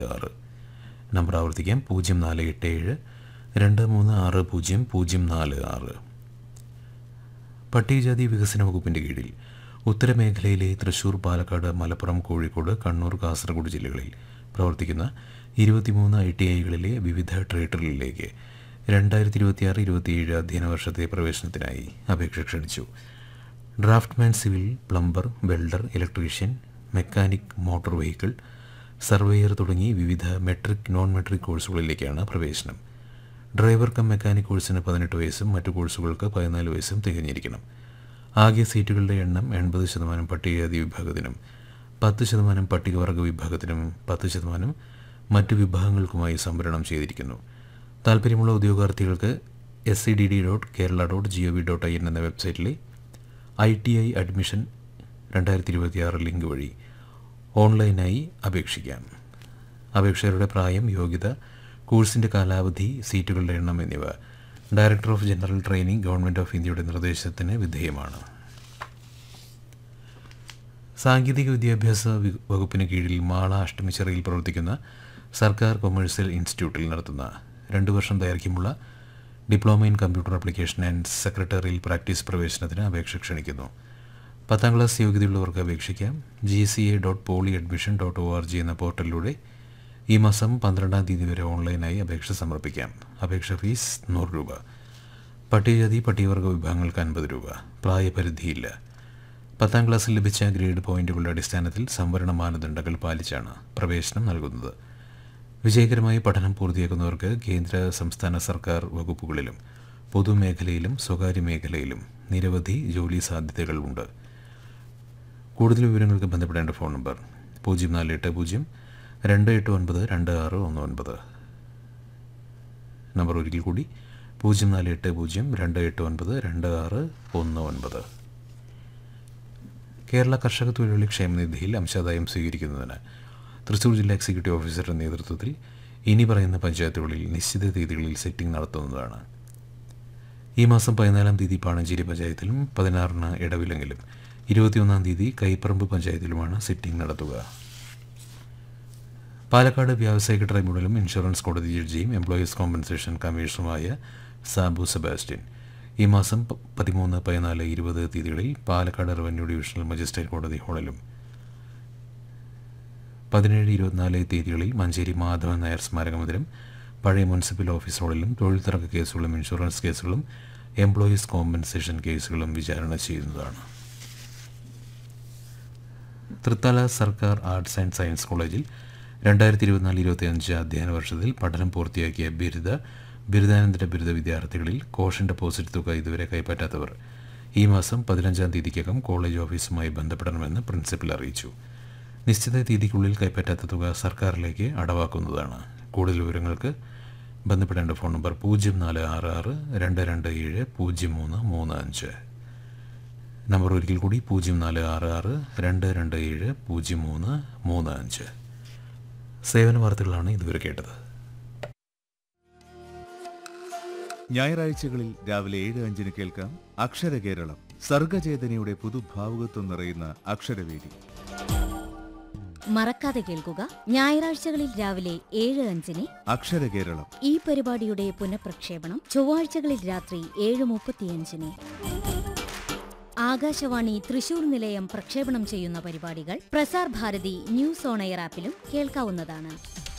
ആറ് നമ്പർ ആവർത്തിക്കാം പൂജ്യം നാല് എട്ട് ഏഴ് രണ്ട് മൂന്ന് ആറ് പൂജ്യം പൂജ്യം നാല് ആറ് പട്ടികജാതി വികസന വകുപ്പിൻ്റെ കീഴിൽ ഉത്തരമേഖലയിലെ തൃശൂർ പാലക്കാട് മലപ്പുറം കോഴിക്കോട് കണ്ണൂർ കാസർഗോഡ് ജില്ലകളിൽ പ്രവർത്തിക്കുന്ന ഇരുപത്തിമൂന്ന് ഐ ടി ഐകളിലെ വിവിധ ട്രേഡറുകളിലേക്ക് രണ്ടായിരത്തി ഇരുപത്തിയാറ് ഇരുപത്തിയേഴ് അധ്യയന വർഷത്തെ പ്രവേശനത്തിനായി അപേക്ഷ ക്ഷണിച്ചു draftman civil plumber welder electrician mechanic motor vehicle surveyor തുടങ്ങി വിവിധ മെട്രിക് നോൺ മെട്രിക് കോഴ്സുകളിലേക്കാണ് പ്രവേശനം ഡ്രൈവർ കം മെക്കാനിക് കോഴ്സിന് പതിനെട്ട് വയസ്സും മറ്റു കോഴ്സുകൾക്ക് പതിനാല് വയസ്സും തികഞ്ഞിരിക്കണം ആകെ സീറ്റുകളുടെ എണ്ണം എൺപത് ശതമാനം പട്ടികജാതി വിഭാഗത്തിനും പത്ത് ശതമാനം പട്ടികവർഗ വിഭാഗത്തിനും പത്ത് ശതമാനം മറ്റു വിഭാഗങ്ങൾക്കുമായി സംവരണം ചെയ്തിരിക്കുന്നു താൽപ്പര്യമുള്ള ഉദ്യോഗാർത്ഥികൾക്ക് S C D D dot Kerala dot G O V dot I N എന്ന വെബ്സൈറ്റിലെ ഐ ടി ഐ അഡ്മിഷൻ രണ്ടായിരത്തി ഇരുപത്തിയാറ് ലിങ്ക് വഴി ഓൺലൈനായി അപേക്ഷിക്കാം അപേക്ഷകരുടെ പ്രായം യോഗ്യത കോഴ്സിൻ്റെ കാലാവധി സീറ്റുകളുടെ എണ്ണം എന്നിവ director of general training government of ഇന്ത്യയുടെ നിർദ്ദേശത്തിന് വിധേയമാണ് സാങ്കേതിക വിദ്യാഭ്യാസ വി- വകുപ്പിന് കീഴിൽ മാള അഷ്ടമിച്ചിറയിൽ പ്രവർത്തിക്കുന്ന സർക്കാർ കൊമേഴ്സ്യൽ ഇൻസ്റ്റിറ്റ്യൂട്ടിൽ നടത്തുന്ന രണ്ടു വർഷം ദൈർഘ്യമുള്ള diploma in computer application and secretarial practice പ്രവേശനത്തിന് അപേക്ഷ ക്ഷണിക്കുന്നു പത്താം ക്ലാസ് യോഗ്യതയുള്ളവർക്ക് അപേക്ഷിക്കാം G C A dot poly admission dot O R G എന്ന പോർട്ടലിലൂടെ ഈ മാസം പന്ത്രണ്ടാം തീയതി വരെ ഓൺലൈനായി അപേക്ഷ സമർപ്പിക്കാം അപേക്ഷ ഫീസ് നൂറ് രൂപ പട്ടികജാതി പട്ടികവർഗ വിഭാഗങ്ങൾക്ക് അൻപത് രൂപ പ്രായപരിധിയില്ല പത്താം ക്ലാസ്സിൽ ലഭിച്ച ഗ്രേഡ് പോയിന്റുകളുടെ അടിസ്ഥാനത്തിൽ സംവരണ മാനദണ്ഡങ്ങൾ പാലിച്ചാണ് പ്രവേശനം നൽകുന്നത് വിജയകരമായി പഠനം പൂർത്തിയാക്കുന്നവർക്ക് കേന്ദ്ര സംസ്ഥാന സർക്കാർ വകുപ്പുകളിലും പൊതുമേഖലയിലും സ്വകാര്യ മേഖലയിലും നിരവധി ജോലി സാധ്യതകൾ ഉണ്ട് കൂടുതൽ വിവരങ്ങൾക്ക് ബന്ധപ്പെടേണ്ട ഫോൺ നമ്പർ പൂജ്യം നാല് എട്ട് പൂജ്യം രണ്ട് എട്ട് ഒൻപത് രണ്ട് ആറ് ഒന്ന് ഒൻപത് നമ്പർ ഒരിക്കൽ കൂടി പൂജ്യം നാല് എട്ട് പൂജ്യം രണ്ട് എട്ട് ഒൻപത് രണ്ട് ആറ് ഒന്ന് ഒൻപത് കേരള കർഷക തൊഴിലാളി ക്ഷേമനിധിയിൽ അംശാദായം സ്വീകരിക്കുന്നതിന് തൃശ്ശൂർ ജില്ലാ എക്സിക്യൂട്ടീവ് ഓഫീസറുടെ നേതൃത്വത്തിൽ ഇനി പറയുന്ന പഞ്ചായത്തുകളിൽ നിശ്ചിത തീയതികളിൽ സെറ്റിംഗ് നടത്തുന്നതാണ് ഈ മാസം പതിനാലാം തീയതി പാണഞ്ചേരി പഞ്ചായത്തിലും പതിനാറിന് ഇടവിലെങ്കിലും ഇരുപത്തിയൊന്നാം തീയതി കൈപ്പറമ്പ് പഞ്ചായത്തിലുമാണ് സിറ്റിംഗ് നടത്തുക പാലക്കാട് വ്യാവസായിക ട്രൈബ്യൂണലും ഇൻഷുറൻസ് കോടതി ജഡ്ജിയും എംപ്ലോയീസ് കോമ്പൻസേഷൻ കമ്മീഷണറുമായ സാബു സെബാസ്റ്റ്യൻ ഈ മാസം പ- പതിമൂന്ന് പതിനാല് ഇരുപത് തീയതികളിൽ പാലക്കാട് റവന്യൂ ഡിവിഷണൽ മജിസ്ട്രേറ്റ് കോടതി ഹാളിലും പതിനേഴ് ഇരുപത്തിനാല് തീയതികളിൽ മഞ്ചേരി മാധവൻ നായർ സ്മാരക മന്ദിരം പഴയ മുനിസിപ്പൽ ഓഫീസ് ഹാളിലും തൊഴിൽ തർക്ക കേസുകളും ഇൻഷുറൻസ് കേസുകളും എംപ്ലോയീസ് കോമ്പൻസേഷൻ കേസുകളും വിചാരണ ചെയ്യുന്നതാണ് തൃത്തല സർക്കാർ ആർട്സ് ആൻഡ് സയൻസ് കോളേജിൽ രണ്ടായിരത്തി ഇരുപത്തിനാല് ഇരുപത്തി അഞ്ച് അധ്യയന വർഷത്തിൽ പഠനം പൂർത്തിയാക്കിയ ബിരുദ ബിരുദാനന്തര ബിരുദ വിദ്യാർത്ഥികളിൽ കോഷൻ ഡെപ്പോസിറ്റ് തുക ഇതുവരെ കൈപ്പറ്റാത്തവർ ഈ മാസം പതിനഞ്ചാം തീയതിക്കകം കോളേജ് ഓഫീസുമായി ബന്ധപ്പെടണമെന്ന് പ്രിൻസിപ്പൽ അറിയിച്ചു നിശ്ചിത തീയതിക്കുള്ളിൽ കൈപ്പറ്റാത്ത തുക സർക്കാരിലേക്ക് അടവാക്കുന്നതാണ് കൂടുതൽ വിവരങ്ങൾക്ക് ബന്ധപ്പെടേണ്ട ഫോൺ നമ്പർ പൂജ്യം നാല് ആറ് ആറ് രണ്ട് രണ്ട് ഏഴ് പൂജ്യം മൂന്ന് മൂന്ന് അഞ്ച് നമ്പർ ഒരിക്കൽ കൂടി പൂജ്യം നാല് ആറ് ആറ് രണ്ട് രണ്ട് ഏഴ് പൂജ്യം മൂന്ന് മൂന്ന് അഞ്ച് സേവന വാർത്തകളാണ് ഇതുവരെ കേട്ടത് ഞായറാഴ്ചകളിൽ രാവിലെ ഏഴ് അഞ്ചിന് കേൾക്കാം അക്ഷര കേരളം സർഗചേതനയുടെ പുതുഭാവുകത്വം നിറയുന്ന അക്ഷരവേദി മറക്കാതെ കേൾക്കുക ഞായറാഴ്ചകളിൽ രാവിലെ ഏഴ് അഞ്ചിന് അക്ഷര കേരളം ഈ പരിപാടിയുടെ പുനഃപ്രക്ഷേപണം ചൊവ്വാഴ്ചകളിൽ രാത്രി ഏഴ് മുപ്പത്തിയഞ്ചിന് ആകാശവാണി തൃശൂർ നിലയം പ്രക്ഷേപണം ചെയ്യുന്ന പരിപാടികൾ Prasar Bharati news on air ആപ്പിലും കേൾക്കാവുന്നതാണ്